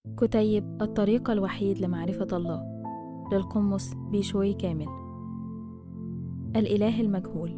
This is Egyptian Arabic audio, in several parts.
كتيب الطريق الوحيد لمعرفة الله للقمص بيشوي كامل الإله المجهول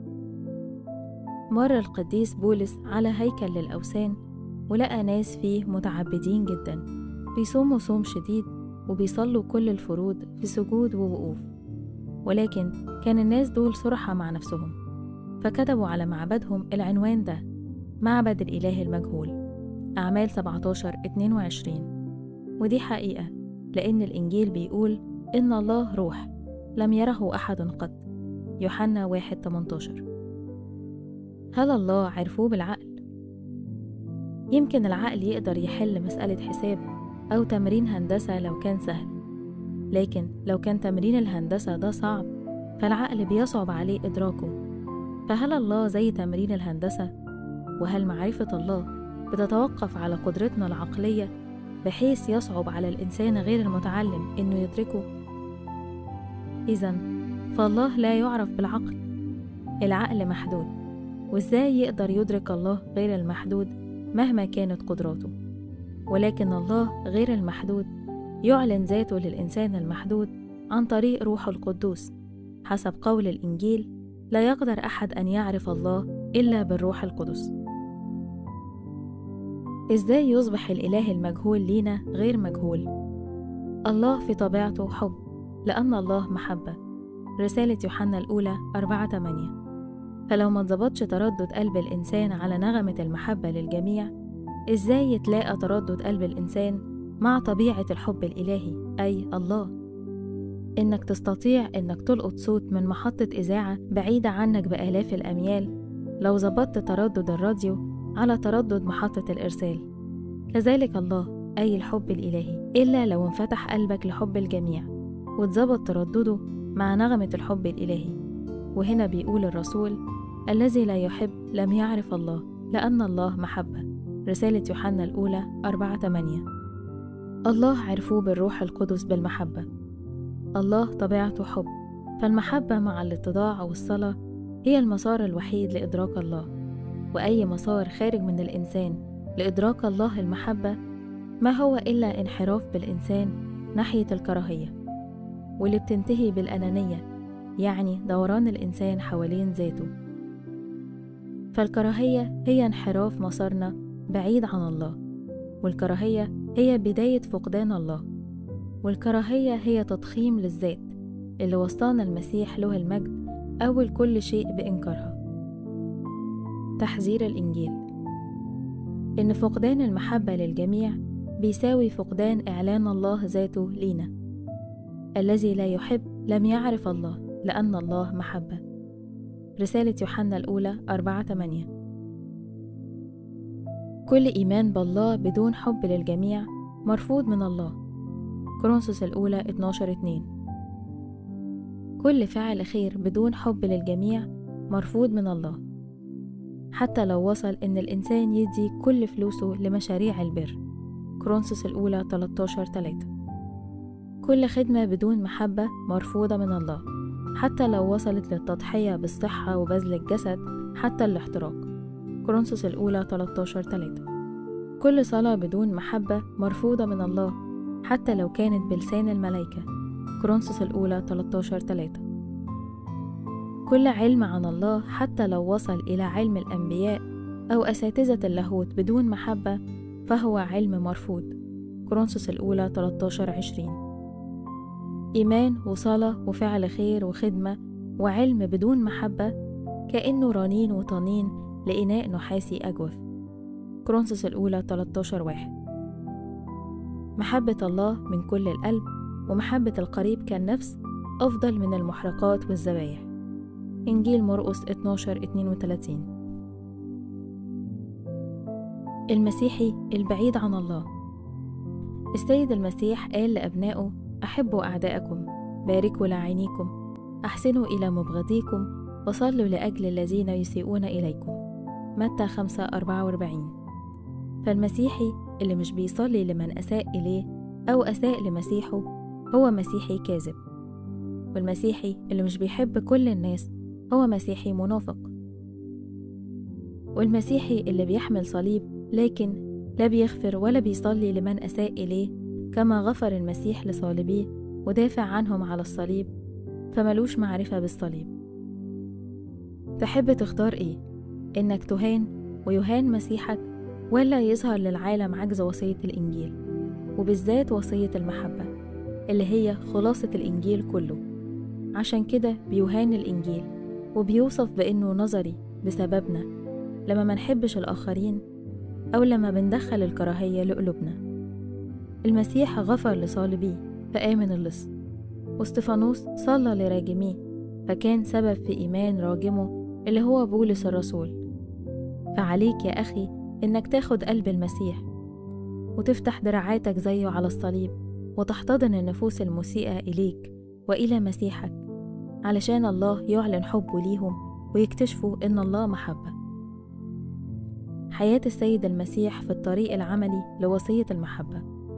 مر القديس بولس على هيكل للأوثان ولقى ناس فيه متعبدين جدا بيصوموا صوم شديد وبيصلوا كل الفروض في سجود ووقوف ولكن كان الناس دول صرحة مع نفسهم فكتبوا على معبدهم العنوان ده معبد الإله المجهول أعمال 17 22 ودي حقيقة لأن الإنجيل بيقول إن الله روح لم يره أحد قط يوحنا 1 18 هل الله عرفوه بالعقل؟ يمكن العقل يقدر يحل مسألة حساب أو تمرين هندسة لو كان سهل لكن لو كان تمرين الهندسة ده صعب فالعقل بيصعب عليه إدراكه فهل الله زي تمرين الهندسة؟ وهل معرفة الله بتتوقف على قدرتنا العقلية بحيث يصعب على الإنسان غير المتعلم إنه يدركه؟ إذا فالله لا يعرف بالعقل العقل محدود وإزاي يقدر يدرك الله غير المحدود مهما كانت قدراته ولكن الله غير المحدود يعلن ذاته للإنسان المحدود عن طريق روحه القدوس حسب قول الإنجيل لا يقدر أحد أن يعرف الله إلا بالروح القدس إزاي يصبح الإله المجهول لينا غير مجهول؟ الله في طبيعته حب لأن الله محبة رسالة يوحنا الأولى 4 8 فلو ما اتظبطش تردد قلب الإنسان على نغمة المحبة للجميع إزاي يتلاقى تردد قلب الإنسان مع طبيعة الحب الإلهي أي الله إنك تستطيع إنك تلقط صوت من محطة إذاعة بعيدة عنك بآلاف الأميال لو ظبطت تردد الراديو على تردد محطة الإرسال كذلك الله أي الحب الإلهي إلا لو انفتح قلبك لحب الجميع واتظبط تردده مع نغمة الحب الإلهي وهنا بيقول الرسول الذي لا يحب لم يعرف الله لأن الله محبة رسالة يوحنا الأولى 4 8 الله عرفوه بالروح القدس بالمحبة الله طبيعته حب فالمحبة مع الاتضاع والصلاة هي المسار الوحيد لإدراك الله وأي مسار خارج من الإنسان لإدراك الله المحبة ما هو إلا انحراف بالإنسان ناحية الكراهية واللي بتنتهي بالأنانية يعني دوران الإنسان حوالين ذاته فالكراهية هي انحراف مسارنا بعيد عن الله والكراهية هي بداية فقدان الله والكراهية هي تضخيم للذات اللي وصانا المسيح له المجد أول كل شيء بإنكارها تحذير الإنجيل إن فقدان المحبة للجميع بيساوي فقدان إعلان الله ذاته لينا الذي لا يحب لم يعرف الله لأن الله محبة رسالة يوحنا الأولى 4 8 كل إيمان بالله بدون حب للجميع مرفوض من الله كورنثوس الأولى 12 2 كل فعل خير بدون حب للجميع مرفوض من الله حتى لو وصل إن الإنسان يدي كل فلوسه لمشاريع البر كورنثوس الأولى 13 3 كل خدمة بدون محبة مرفوضة من الله حتى لو وصلت للتضحية بالصحة وبذل الجسد حتى الاحتراق كورنثوس الأولى 13 3 كل صلاة بدون محبة مرفوضة من الله حتى لو كانت بلسان الملائكة كورنثوس الأولى 13 3 كل علم عن الله حتى لو وصل إلى علم الأنبياء أو أساتذة اللاهوت بدون محبة فهو علم مرفوض كورنثوس الأولى 13 20 إيمان وصلاة وفعل خير وخدمة وعلم بدون محبة كأنه رنين وطنين لإناء نحاسي أجوف كورنثوس الأولى 13 واحد محبة الله من كل القلب ومحبة القريب كالنفس أفضل من المحرقات والذبايح إنجيل مرقس 12 32 المسيحي البعيد عن الله السيد المسيح قال لأبنائه أحبوا أعداءكم باركوا لاعينيكم أحسنوا إلى مبغضيكم وصلوا لأجل الذين يسيئون إليكم متى 5 44 فالمسيحي اللي مش بيصلي لمن أساء إليه أو أساء لمسيحه هو مسيحي كاذب والمسيحي اللي مش بيحب كل الناس هو مسيحي منافق والمسيحي اللي بيحمل صليب لكن لا بيغفر ولا بيصلي لمن أساء إليه كما غفر المسيح لصالبيه ودافع عنهم على الصليب فملوش معرفة بالصليب تحب تختار إيه؟ إنك تهان ويهان مسيحك ولا يظهر للعالم عجز وصية الإنجيل وبالذات وصية المحبة اللي هي خلاصة الإنجيل كله عشان كده بيهان الإنجيل وبيوصف بإنه نظري بسببنا لما منحبش الآخرين أو لما بندخل الكراهية لقلوبنا المسيح غفر لصالبيه فآمن اللص واستفانوس صلى لراجميه فكان سبب في إيمان راجمه اللي هو بولس الرسول فعليك يا أخي إنك تاخد قلب المسيح وتفتح دراعاتك زيه على الصليب وتحتضن النفوس المسيئة إليك وإلى مسيحك علشان الله يعلن حبه ليهم ويكتشفوا إن الله محبة حياة السيد المسيح في الطريق العملي لوصية المحبة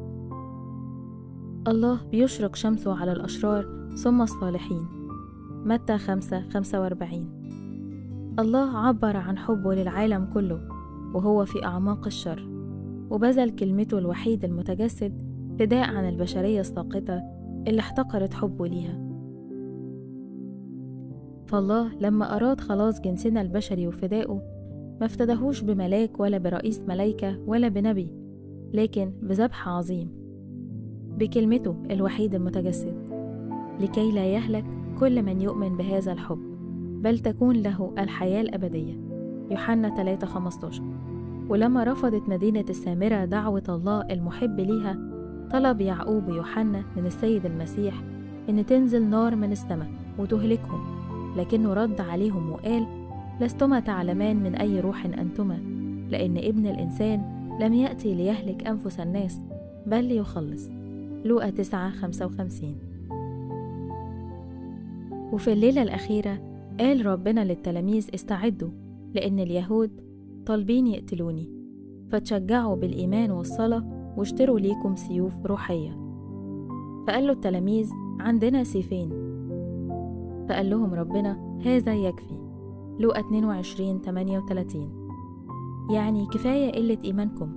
الله بيشرق شمسه على الأشرار ثم الصالحين متى خمسة خمسة وأربعين الله عبر عن حبه للعالم كله وهو في أعماق الشر وبذل كلمته الوحيد المتجسد فداء عن البشرية الساقطة اللي احتقرت حبه ليها فالله لما أراد خلاص جنسنا البشري وفدائه ما افتدهوش بملاك ولا برئيس ملايكة ولا بنبي لكن بذبح عظيم بكلمته الوحيد المتجسد لكي لا يهلك كل من يؤمن بهذا الحب بل تكون له الحياة الأبدية يوحنا 3 15 ولما رفضت مدينة السامرة دعوة الله المحب ليها طلب يعقوب ويوحنا من السيد المسيح إن تنزل نار من السماء وتهلكهم لكنه رد عليهم وقال لستما تعلمان من أي روح أنتما لأن ابن الإنسان لم يأتي ليهلك أنفس الناس بل ليخلص لوقا 9 55 وفي الليلة الأخيرة قال ربنا للتلاميذ استعدوا لأن اليهود طالبين يقتلوني فتشجعوا بالإيمان والصلاة واشتروا ليكم سيوف روحية فقال له التلاميذ عندنا سيفين فقال لهم ربنا هذا يكفي لوقا 22 38 يعني كفاية قلة إيمانكم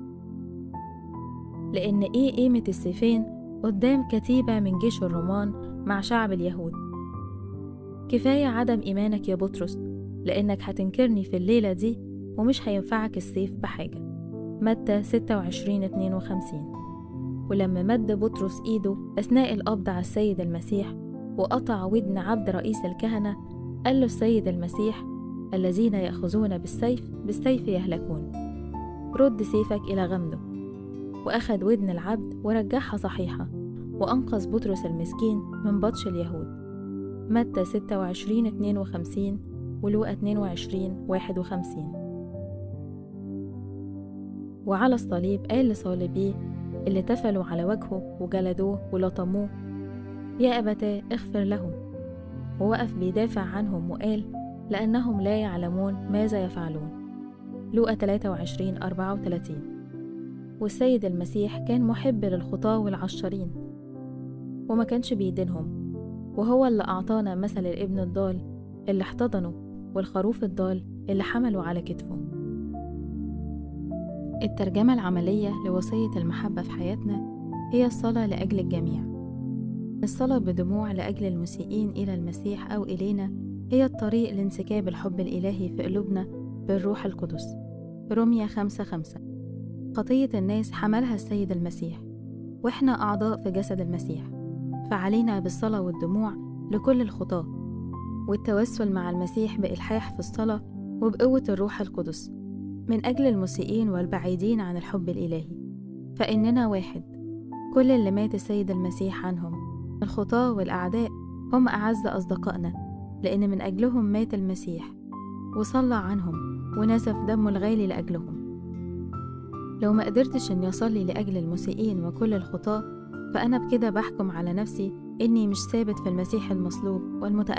لأن إيه قيمة السيفين قدام كتيبة من جيش الرومان مع شعب اليهود كفاية عدم إيمانك يا بطرس لأنك هتنكرني في الليلة دي ومش هينفعك السيف بحاجة متى 26 52 ولما مد بطرس إيده أثناء القبض على السيد المسيح وقطع ودن عبد رئيس الكهنة قال له السيد المسيح الذين يأخذون بالسيف بالسيف يهلكون رد سيفك إلى غمده وأخذ ودن العبد ورجعها صحيحة وأنقذ بطرس المسكين من بطش اليهود متى 26 52 ولوقا 22 51 وعلى الصليب قال لصالبيه اللي تفلوا على وجهه وجلدوه ولطموه يا أبتاه اغفر لهم ووقف بيدافع عنهم وقال لأنهم لا يعلمون ماذا يفعلون لوقا 23 34 والسيد المسيح كان محب للخطاة والعشرين وما كانش بيدينهم وهو اللي أعطانا مثل الابن الضال اللي احتضنه والخروف الضال اللي حمله على كتفه الترجمة العملية لوصية المحبة في حياتنا هي الصلاة لأجل الجميع الصلاة بدموع لأجل المسيئين إلى المسيح أو إلينا هي الطريق لانسكاب الحب الإلهي في قلوبنا بالروح القدس روميا خمسة خمسة خطية الناس حملها السيد المسيح وإحنا أعضاء في جسد المسيح فعلينا بالصلاة والدموع لكل الخطاة والتوسل مع المسيح بإلحاح في الصلاة وبقوة الروح القدس من أجل المسيئين والبعيدين عن الحب الإلهي فإننا واحد كل اللي مات السيد المسيح عنهم الخطاة والأعداء هم أعز أصدقائنا لأن من أجلهم مات المسيح وصلى عنهم ونسف دمه الغالي لأجلهم لو ما قدرتش إني أصلي لأجل المسيئين وكل الخطاة فأنا بكده بحكم على نفسي إني مش ثابت في المسيح المصلوب والمتألم